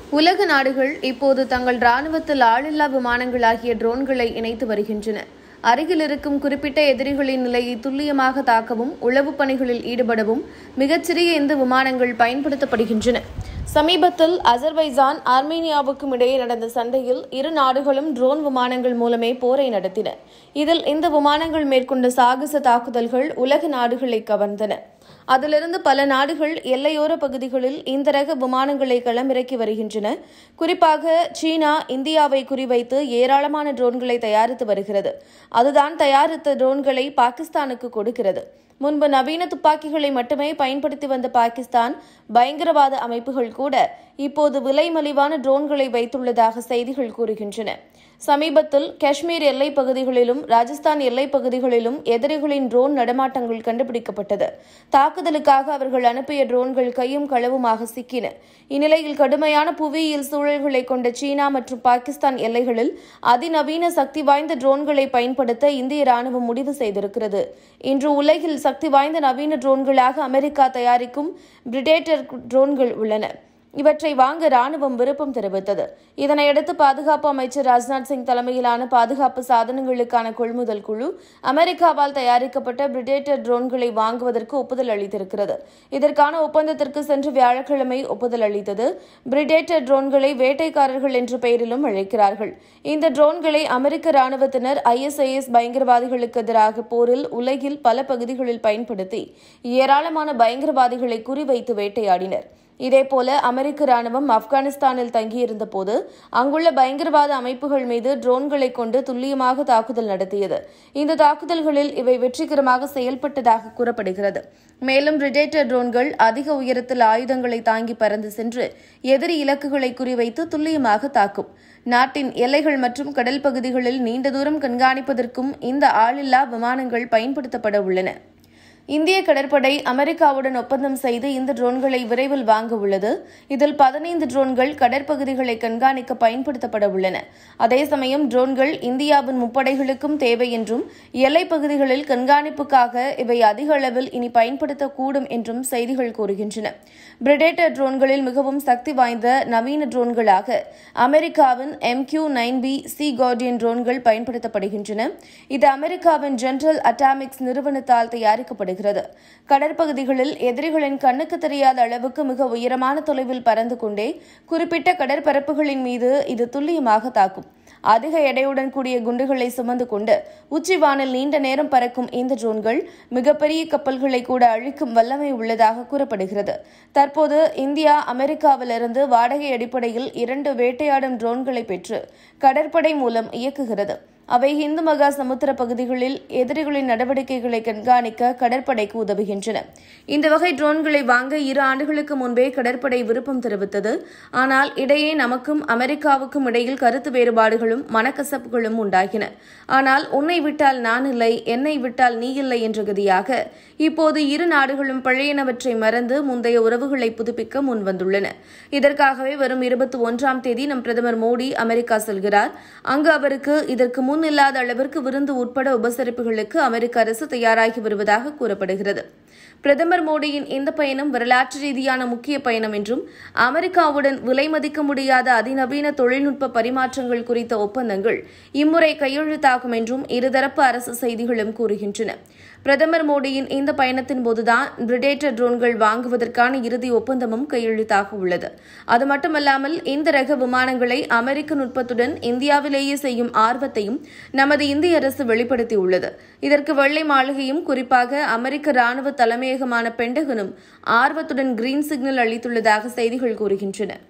உலக நாடுகள் இப்போது தங்கள் ராணுவத்தில் ஆளில்லா விமானங்களாகிய ட்ரோன்களை இணைத்து வருகின்றன அருகில் இருக்கும் குறிப்பிட்ட எதிரிகளின் நிலையை துல்லியமாக தாக்கவும் உளவு பணிகளில் ஈடுபடவும் மிகச்சிறிய இந்த விமானங்கள் பயன்படுத்தப்படுகின்றன சமீபத்தில் அசர்பைஜான் ஆர்மேனியாவுக்கும் இடையே நடந்த சண்டையில் இரு நாடுகளும் ட்ரோன் விமானங்கள் மூலமே போரை நடத்தின இதில் இந்த விமானங்கள் மேற்கொண்ட சாகச தாக்குதல்கள் உலக நாடுகளை கவர்ந்தன அதிலிருந்து பல நாடுகள் எல்லையோர பகுதிகளில் இந்த ரக விமானங்களை களமிறக்கி வருகின்றன குறிப்பாக சீனா இந்தியாவை குறிவைத்து ஏராளமான ட்ரோன்களை தயாரித்து வருகிறது அதுதான் தயாரித்த ட்ரோன்களை பாகிஸ்தானுக்கு கொடுக்கிறது முன்பு நவீன துப்பாக்கிகளை மட்டுமே பயன்படுத்தி வந்த பாகிஸ்தான் பயங்கரவாத அமைப்புகள் கூட இப்போது விலை மலிவான ட்ரோன்களை வைத்துள்ளதாக செய்திகள் கூறுகின்றன சமீபத்தில் காஷ்மீர் எல்லைப் பகுதிகளிலும் ராஜஸ்தான் எல்லைப் பகுதிகளிலும் எதிரிகளின் ட்ரோன் நடமாட்டங்கள் கண்டுபிடிக்கப்பட்டது தாக்குதலுக்காக அவர்கள் அனுப்பிய ட்ரோன்கள் கையும் களவுமாக சிக்கின இந்நிலையில் கடுமையான புவியியல் சூழல்களை கொண்ட சீனா மற்றும் பாகிஸ்தான் எல்லைகளில் அதிநவீன சக்தி வாய்ந்த ட்ரோன்களை பயன்படுத்த இந்திய ராணுவம் முடிவு செய்திருக்கிறது இன்று உலகில் சக்தி வாய்ந்த நவீன ட்ரோன்களாக அமெரிக்கா தயாரிக்கும் பிரிடேட்டர் ட்ரோன்கள் உள்ளன இவற்றை வாங்க ராணுவம் விருப்பம் தெரிவித்தது இதனையடுத்து பாதுகாப்பு அமைச்சர் ராஜ்நாத் சிங் தலைமையிலான பாதுகாப்பு சாதனங்களுக்கான கொள்முதல் குழு அமெரிக்காவால் தயாரிக்கப்பட்ட பிரிடேட்டர் ட்ரோன்களை வாங்குவதற்கு ஒப்புதல் அளித்திருக்கிறது இதற்கான ஒப்பந்தத்திற்கு சென்று வியாழக்கிழமை ஒப்புதல் அளித்தது பிரிடேட்டர் ட்ரோன்களை வேட்டைக்காரர்கள் என்ற பெயரிலும் அழைக்கிறார்கள் இந்த ட்ரோன்களை அமெரிக்க ராணுவத்தினர் ஐஎஸ்ஐஎஸ் பயங்கரவாதிகளுக்கு எதிராக போரில் உலகில் பல பகுதிகளில் பயன்படுத்தி ஏராளமான பயங்கரவாதிகளை குறிவைத்து வேட்டையாடினர் இதேபோல அமெரிக்க ராணுவம் ஆப்கானிஸ்தானில் தங்கியிருந்த போது அங்குள்ள பயங்கரவாத அமைப்புகள் மீது ட்ரோன்களை கொண்டு துல்லியமாக தாக்குதல் நடத்தியது இந்த தாக்குதல்களில் இவை வெற்றிகரமாக செயல்பட்டதாக கூறப்படுகிறது மேலும் பிரிடேட்டர் ட்ரோன்கள் அதிக உயரத்தில் ஆயுதங்களை தாங்கி பறந்து சென்று எதிரி இலக்குகளை குறிவைத்து துல்லியமாக தாக்கும் நாட்டின் எல்லைகள் மற்றும் கடல் பகுதிகளில் நீண்ட தூரம் கண்காணிப்பதற்கும் இந்த ஆளில்லா விமானங்கள் பயன்படுத்தப்பட உள்ளன இந்திய கடற்படை அமெரிக்காவுடன் ஒப்பந்தம் செய்து இந்த ட்ரோன்களை விரைவில் வாங்க உள்ளது இதில் பதினைந்து ட்ரோன்கள் கடற்பகுதிகளை கண்காணிக்க பயன்படுத்தப்பட உள்ளன அதே சமயம் ட்ரோன்கள் இந்தியாவின் முப்படைகளுக்கும் தேவை என்றும் எல்லைப் பகுதிகளில் கண்காணிப்புக்காக இவை அதிக அளவில் இனி பயன்படுத்தக்கூடும் என்றும் செய்திகள் கூறுகின்றன பிரிடேட்டர் ட்ரோன்களில் மிகவும் சக்தி வாய்ந்த நவீன ட்ரோன்களாக அமெரிக்காவின் M Q nine B Sea Guardian ட்ரோன்கள் பயன்படுத்தப்படுகின்றன இது அமெரிக்காவின் ஜெனரல் அட்டாமிக்ஸ் நிறுவனத்தால் தயாரிக்கப்படுகிறது வருகிறது கடற்பகுதிகளில் எதிரிகளின் கண்ணுக்கு தெரியாத அளவுக்கு மிக உயரமான தொலைவில் பறந்து கொண்டே குறிப்பிட்ட கடற்பரப்புகளின் மீது இது துல்லியமாக தாக்கும் அதிக எடையுடன் கூடிய குண்டுகளை சுமந்து கொண்டு உச்சிவானில் நீண்ட நேரம் பறக்கும் இந்த ட்ரோன்கள் மிகப்பெரிய கப்பல்களை கூட அழிக்கும் வல்லமை உள்ளதாக கூறப்படுகிறது தற்போது இந்தியா அமெரிக்காவிலிருந்து வாடகை அடிப்படையில் இரண்டு வேட்டையாடும் ட்ரோன்களை பெற்று கடற்படை மூலம் இயக்குகிறது அவை இந்து மகா சமுத்திர பகுதிகளில் எதிரிகளின் நடவடிக்கைகளை கண்காணிக்க கடற்படைக்கு உதவுகின்றன இந்த வகை ட்ரோன்களை வாங்க இரு ஆண்டுகளுக்கு முன்பே கடற்படை விருப்பம் தெரிவித்தது ஆனால் இடையே நமக்கும் அமெரிக்காவுக்கும் இடையில் கருத்து வேறுபாடுகளும் மனக்கசப்புகளும் உண்டாகின ஆனால் உன்னை விட்டால் நான் இல்லை என்னை விட்டால் நீ இல்லை என்ற கதியாக இப்போது இரு நாடுகளும் பழையனவற்றை மறந்து முந்தைய உறவுகளை புதுப்பிக்க முன்வந்துள்ளன இதற்காகவே வரும் இருபத்தி ஒன்றாம் தேதி நம் பிரதமர் மோடி அமெரிக்கா செல்கிறார் அங்கு அவருக்கு இதற்கு முன் இல்லாத அளவிற்கு விருந்து உட்பட உபசரிப்புகளுக்கு அமெரிக்க அரசு தயாராகி வருவதாக கூறப்படுகிறது பிரதமர் மோடியின் இந்த பயணம் வரலாற்று ரீதியான முக்கிய பயணம் என்றும் அமெரிக்காவுடன் விலை மதிக்க முடியாத அதிநவீன தொழில்நுட்ப பரிமாற்றங்கள் குறித்த ஒப்பந்தங்கள் இம்முறை கையெழுத்தாகும் என்றும் இருதரப்பு அரசு செய்திகளும் கூறுகின்றன பிரதமர் மோடியின் இந்த பயணத்தின் போதுதான் பிரிடேட்டர் ட்ரோன்கள் வாங்குவதற்கான இறுதி ஒப்பந்தமும் கையெழுத்தாக உள்ளது அது மட்டுமல்லாமல் இந்த ரக விமானங்களை அமெரிக்க நுட்பத்துடன் இந்தியாவிலேயே செய்யும் ஆர்வத்தையும் நமது இந்திய அரசு வெளிப்படுத்தியுள்ளது இதற்கு வெள்ளை மாளிகையும் குறிப்பாக அமெரிக்க ராணுவ தலைமையகமான பெண்டகனும் ஆர்வத்துடன் கிரீன் சிக்னல் அளித்துள்ளதாக செய்திகள் கூறுகின்றன